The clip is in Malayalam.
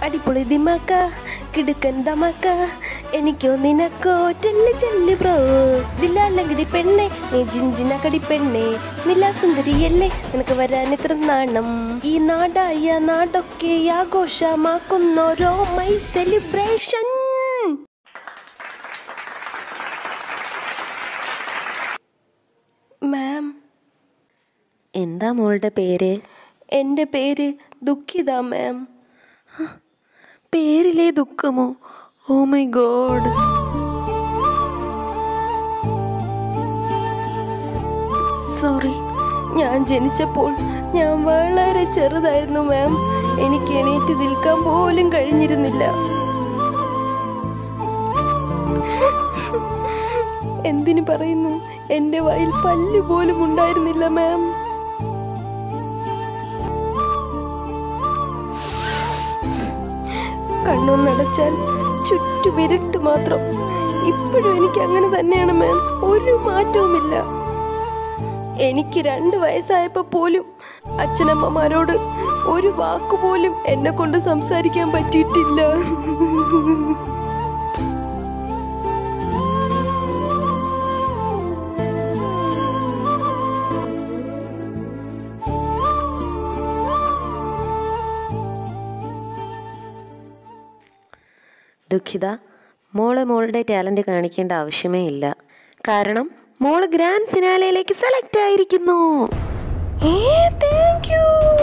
അടിപൊളി ദിമാക്ക കിടുക്കൻ ദമാക്ക എനിക്കോ നിനക്കോ ചെല്ല് ചെല്ല് ബ്രോ ദില്ലാലങ്കടി പെണ്ണെ നീ ജിഞ്ചിനക്കടി പെണ്ണെ നില സുന്ദരിയല്ലേ നിനക്ക് വരാൻ ഇത്ര നാണം ഈ നാടായ നാടൊക്കെ ആഘോഷമാക്കുന്നോരോ മൈ സെലിബ്രേഷൻ മാം എന്താ മോളുടെ പേര് എൻ്റെ പേര് ദുഃഖിത മാം പേരിലെ ദുഃഖമോ ഓ മൈ ഗോഡ് സോറി ഞാൻ ജനിച്ചപ്പോൾ ഞാൻ വളരെ ചെറുതായിരുന്നു മാം എനിക്ക് എണീറ്റ് നിൽക്കാൻ പോലും കഴിഞ്ഞിരുന്നില്ല എന്തിനു പറയുന്നു എൻ്റെ വായിൽ പല്ല് പോലും ഉണ്ടായിരുന്നില്ല മാം കണ്ണൊന്നടച്ചാൽ ചുറ്റും ഇരുട്ട് മാത്രം ഇപ്പോഴും എനിക്ക് അങ്ങനെ തന്നെയാണ് മാം ഒരു മാറ്റവുമില്ല എനിക്ക് രണ്ട് വയസ്സായപ്പോ പോലും അച്ഛനമ്മമാരോട് ഒരു വാക്കുപോലും എന്നെ കൊണ്ട് സംസാരിക്കാൻ പറ്റിയിട്ടില്ല ദുഃഖിത മോള് മോളുടെ ടാലന്റ് കാണിക്കേണ്ട ആവശ്യമേ ഇല്ല കാരണം മോള് ഗ്രാൻഡ് ഫിനാലയിലേക്ക് സെലക്ട് ആയിരിക്കുന്നു ഏ താങ്ക് യു